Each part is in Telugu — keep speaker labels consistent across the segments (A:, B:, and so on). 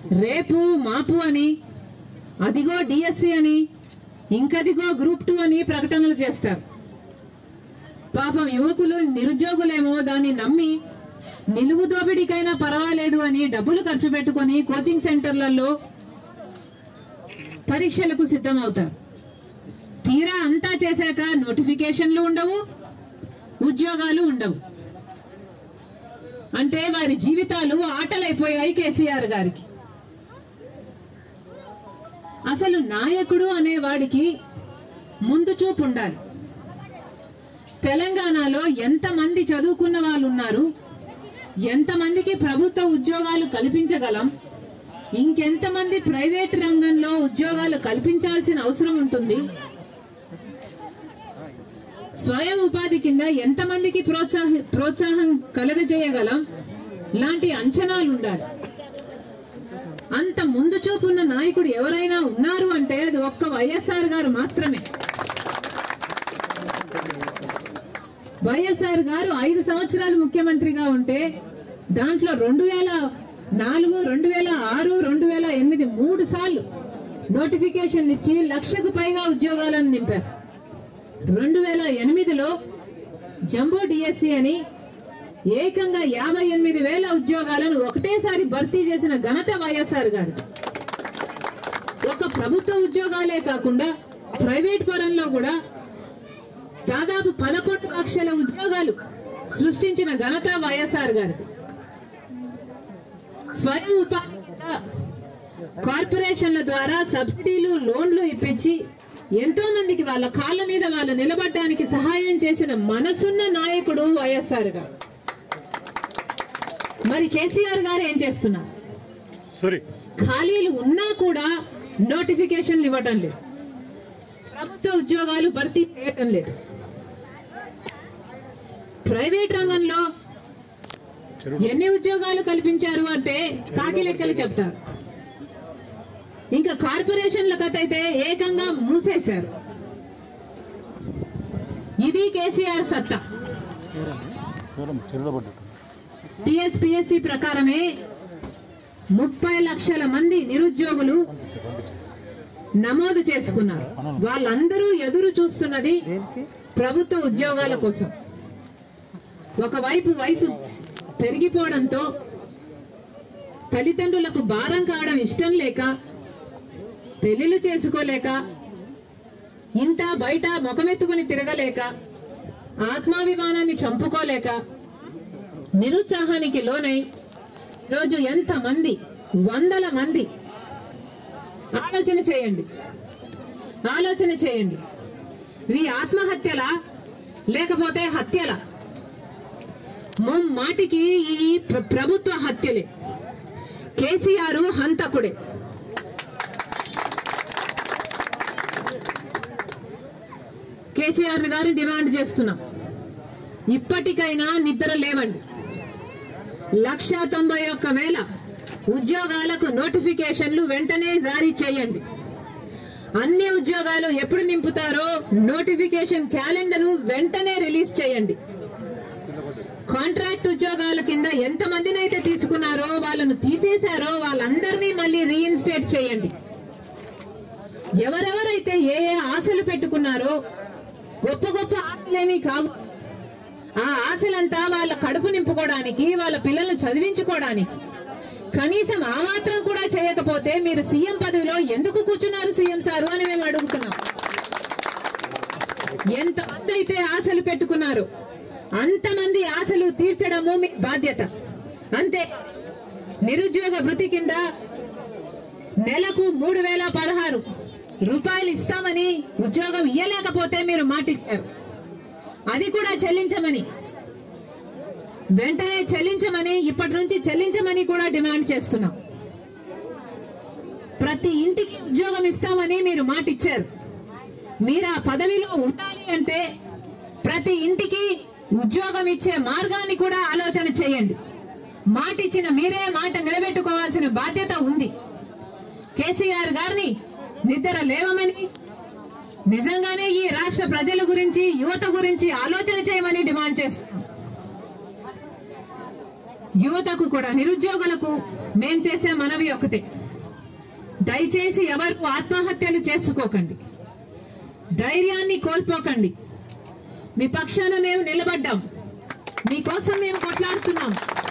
A: రేపు మాపు అని అదిగో డిఎస్సి అని ఇంకదిగో గ్రూప్ టూ అని ప్రకటనలు చేస్తారు పాపం యువకులు నిరుద్యోగులేమో దాన్ని నమ్మి నిలువు దోపిడీకైనా పర్వాలేదు అని డబ్బులు ఖర్చు పెట్టుకొని కోచింగ్ సెంటర్లలో పరీక్షలకు సిద్ధమవుతారు తీరా అంతా చేశాక నోటిఫికేషన్లు ఉండవు ఉద్యోగాలు ఉండవు అంటే వారి జీవితాలు ఆటలైపోయాయి కేసీఆర్ గారికి అసలు నాయకుడు అనే వాడికి ముందు చూపు ఉండాలి తెలంగాణలో ఎంతమంది చదువుకున్న వాళ్ళు ఉన్నారు ఎంతమందికి ప్రభుత్వ ఉద్యోగాలు కల్పించగలం ఇంకెంతమంది ప్రైవేట్ రంగంలో ఉద్యోగాలు కల్పించాల్సిన అవసరం ఉంటుంది స్వయం ఉపాధి కింద ఎంతమందికి ప్రోత్సాహ ప్రోత్సాహం కలగజేయగలం లాంటి అంచనాలు ఉండాలి అంత ముందు చూపున్న నాయకుడు ఎవరైనా ఉన్నారు అంటే అది ఒక్క వైఎస్ఆర్ గారు మాత్రమే వైఎస్ఆర్ గారు ఐదు సంవత్సరాలు ముఖ్యమంత్రిగా ఉంటే దాంట్లో రెండు వేల నాలుగు రెండు వేల ఆరు రెండు వేల ఎనిమిది మూడు సార్లు నోటిఫికేషన్ ఇచ్చి లక్షకు పైగా ఉద్యోగాలను నింపారు రెండు వేల ఎనిమిదిలో జంబో డిఎస్సి అని ఏకంగా యాభై ఎనిమిది వేల ఉద్యోగాలను ఒకటేసారి భర్తీ చేసిన ఘనత వైఎస్ఆర్ గారు ఒక ప్రభుత్వ ఉద్యోగాలే కాకుండా ప్రైవేట్ పరంలో కూడా దాదాపు పదకొండు లక్షల ఉద్యోగాలు సృష్టించిన ఘనత వైఎస్ఆర్ గారు స్వయం ఉపాధి కింద కార్పొరేషన్ల ద్వారా సబ్సిడీలు లోన్లు ఇప్పించి ఎంతో మందికి వాళ్ళ కాళ్ళ మీద వాళ్ళు నిలబడడానికి సహాయం చేసిన మనసున్న నాయకుడు వైఎస్ఆర్ గారు మరి కేసీఆర్ గారు ఏం చేస్తున్నారు
B: సారీ
A: ఖాళీలు ఉన్నా కూడా నోటిఫికేషన్లు ఇవ్వటం లేదు ప్రభుత్వ ఉద్యోగాలు భర్తీ చేయటం లేదు ప్రైవేట్ రంగంలో ఎన్ని ఉద్యోగాలు కల్పించారు అంటే కాకి లెక్కలు చెప్తారు ఇంకా కార్పొరేషన్ల కథ అయితే ఏకంగా మూసేశారు ఇది కేసీఆర్ సత్తా టిఎస్పిఎస్సి ప్రకారమే ముప్పై లక్షల మంది నిరుద్యోగులు నమోదు చేసుకున్నారు వాళ్ళందరూ ఎదురు చూస్తున్నది ప్రభుత్వ ఉద్యోగాల కోసం ఒకవైపు వయసు పెరిగిపోవడంతో తల్లిదండ్రులకు భారం కావడం ఇష్టం లేక పెళ్లిళ్ళు చేసుకోలేక ఇంట బయట ముఖమెత్తుకుని తిరగలేక ఆత్మాభిమానాన్ని చంపుకోలేక నిరుత్సాహానికి లోనై రోజు ఎంత మంది వందల మంది ఆలోచన చేయండి ఆలోచన చేయండి ఇవి ఆత్మహత్యలా లేకపోతే హత్యలా మాటికి ఈ ప్ర- ప్రభుత్వ హత్యలే కేసీఆర్ హంతకుడే కేసీఆర్ గారు డిమాండ్ చేస్తున్నాం ఇప్పటికైనా నిద్ర లేవండి లక్ష తొంభై ఒక్క వేల ఉద్యోగాలకు నోటిఫికేషన్లు వెంటనే జారీ చేయండి అన్ని ఉద్యోగాలు ఎప్పుడు నింపుతారో నోటిఫికేషన్ క్యాలెండర్ వెంటనే రిలీజ్ చేయండి కాంట్రాక్ట్ ఉద్యోగాల కింద ఎంత మందినైతే తీసుకున్నారో వాళ్ళను తీసేశారో వాళ్ళందరినీ మళ్ళీ రీఇన్స్టేట్ చేయండి ఎవరెవరైతే ఏ ఏ ఆశలు పెట్టుకున్నారో గొప్ప గొప్ప ఆశలేమీ కావు ఆ ఆశలంతా వాళ్ళ కడుపు నింపుకోవడానికి వాళ్ళ పిల్లల్ని చదివించుకోవడానికి కనీసం ఆ మాత్రం కూడా చేయకపోతే మీరు సీఎం పదవిలో ఎందుకు కూర్చున్నారు సీఎం సారు అని మేము అడుగుతున్నాం ఎంతమంది అయితే ఆశలు పెట్టుకున్నారు అంతమంది ఆశలు తీర్చడము మీ బాధ్యత అంతే నిరుద్యోగ వృత్తి కింద నెలకు మూడు వేల పదహారు రూపాయలు ఇస్తామని ఉద్యోగం ఇయ్యలేకపోతే మీరు మాటిచ్చారు అది కూడా చెల్లించమని వెంటనే చెల్లించమని ఇప్పటి నుంచి చెల్లించమని కూడా డిమాండ్ చేస్తున్నాం ప్రతి ఇంటికి ఉద్యోగం ఇస్తామని మీరు మాట ఇచ్చారు మీరు ఆ పదవిలో ఉండాలి అంటే ప్రతి ఇంటికి ఉద్యోగం ఇచ్చే మార్గాన్ని కూడా ఆలోచన చేయండి మాట ఇచ్చిన మీరే మాట నిలబెట్టుకోవాల్సిన బాధ్యత ఉంది కేసీఆర్ గారిని నిద్ర లేవమని నిజంగానే ఈ రాష్ట్ర ప్రజల గురించి యువత గురించి ఆలోచన చేయమని డిమాండ్ చేస్తున్నాం యువతకు కూడా నిరుద్యోగులకు మేం చేసే మనవి ఒకటే దయచేసి ఎవరు ఆత్మహత్యలు చేసుకోకండి ధైర్యాన్ని కోల్పోకండి మీ పక్షాన మేము నిలబడ్డాం మీకోసం మేము కొట్లాడుతున్నాం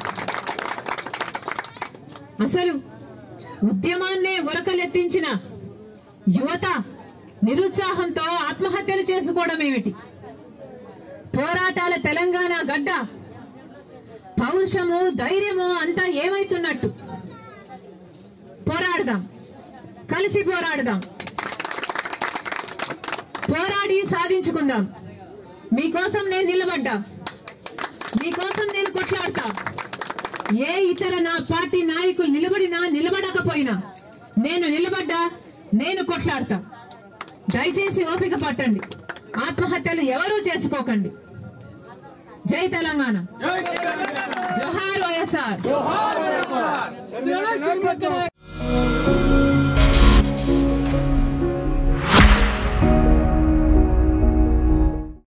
A: అసలు ఉద్యమాన్నే ఉరకలెత్తించిన యువత నిరుత్సాహంతో ఆత్మహత్యలు చేసుకోవడం ఏమిటి పోరాటాల తెలంగాణ గడ్డ పౌరుషము ధైర్యము అంతా ఏమైతున్నట్టు పోరాడదాం కలిసి పోరాడదాం పోరాడి సాధించుకుందాం మీకోసం నేను నిలబడ్డా మీకోసం నేను కొట్లాడతా ఏ ఇతర నా పార్టీ నాయకులు నిలబడినా నిలబడకపోయినా నేను నిలబడ్డా నేను కొట్లాడతా దయచేసి ఓపిక పట్టండి ఆత్మహత్యలు ఎవరూ చేసుకోకండి జై తెలంగాణ జోహార్ వైఎస్ఆర్
B: తెలంగాణ